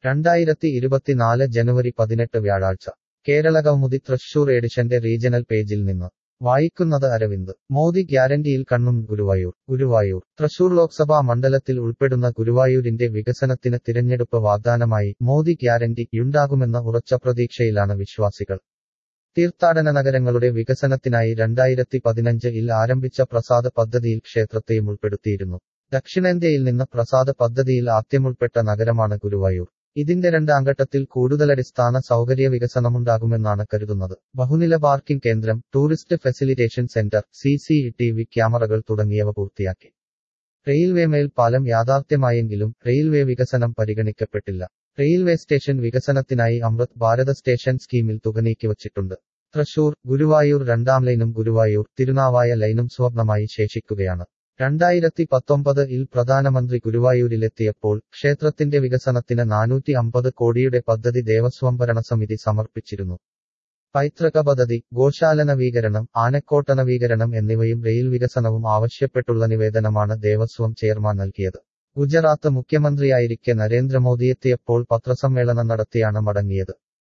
രണ്ടായിരത്തി ഇരുപത്തിനാല് ജനുവരി പതിനെട്ട് വ്യാഴാഴ്ച കേരള കൗമുദി തൃശൂർ എഡിഷന്റെ റീജണൽ പേജിൽ നിന്ന് വായിക്കുന്നത് അരവിന്ദ് മോദി ഗ്യാരണ്ടിയിൽ കണ്ണും ഗുരുവായൂർ ഗുരുവായൂർ തൃശൂർ ലോക്സഭാ മണ്ഡലത്തിൽ ഉൾപ്പെടുന്ന ഗുരുവായൂരിന്റെ വികസനത്തിന് തിരഞ്ഞെടുപ്പ് വാഗ്ദാനമായി മോദി ഗ്യാരണ്ടി യുണ്ടാകുമെന്ന ഉറച്ച പ്രതീക്ഷയിലാണ് വിശ്വാസികൾ തീർത്ഥാടന നഗരങ്ങളുടെ വികസനത്തിനായി രണ്ടായിരത്തി പതിനഞ്ച് ഇൽ ആരംഭിച്ച പ്രസാദ പദ്ധതിയിൽ ക്ഷേത്രത്തെയും ഉൾപ്പെടുത്തിയിരുന്നു ദക്ഷിണേന്ത്യയിൽ നിന്ന് പ്രസാദ പദ്ധതിയിൽ ആദ്യമുൾപ്പെട്ട നഗരമാണ് ഗുരുവായൂർ ഇതിന്റെ രണ്ടാം ഘട്ടത്തിൽ കൂടുതൽ അടിസ്ഥാന സൗകര്യ വികസനമുണ്ടാകുമെന്നാണ് കരുതുന്നത് ബഹുനില പാർക്കിംഗ് കേന്ദ്രം tourist facilitation centre C C T V ക്യാമറകൾ തുടങ്ങിയവ പൂർത്തിയാക്കി റെയിൽവേ മേൽപ്പാലം യാഥാർത്ഥ്യമായെങ്കിലും റെയിൽവേ വികസനം പരിഗണിക്കപ്പെട്ടില്ല റെയിൽവേ സ്റ്റേഷൻ വികസനത്തിനായി അമൃത് ഭാരത സ്റ്റേഷൻ സ്കീമിൽ തുക നീക്കിവച്ചിട്ടുണ്ട് തൃശൂർ ഗുരുവായൂർ രണ്ടാം ലൈനും ഗുരുവായൂർ തിരുനാവായ ലൈനും സ്വർണമായി ശേഷിക്കുകയാണ് രണ്ടായിരത്തി പത്തൊമ്പത് ഇൽ പ്രധാനമന്ത്രി ഗുരുവായൂരിലെത്തിയപ്പോൾ ക്ഷേത്രത്തിന്റെ വികസനത്തിന് നാനൂറ്റി അമ്പത് കോടിയുടെ പദ്ധതി ദേവസ്വം ഭരണസമിതി സമർപ്പിച്ചിരുന്നു പൈതൃക പദ്ധതി ഗോശാല നവീകരണം ആനക്കോട്ട നവീകരണം എന്നിവയും റെയിൽ വികസനവും ആവശ്യപ്പെട്ടുള്ള നിവേദനമാണ് ദേവസ്വം ചെയർമാൻ നൽകിയത് ഗുജറാത്ത് മുഖ്യമന്ത്രിയായിരിക്കെ നരേന്ദ്രമോദി എത്തിയപ്പോൾ പത്രസമ്മേളനം നടത്തിയാണ് മടങ്ങിയത്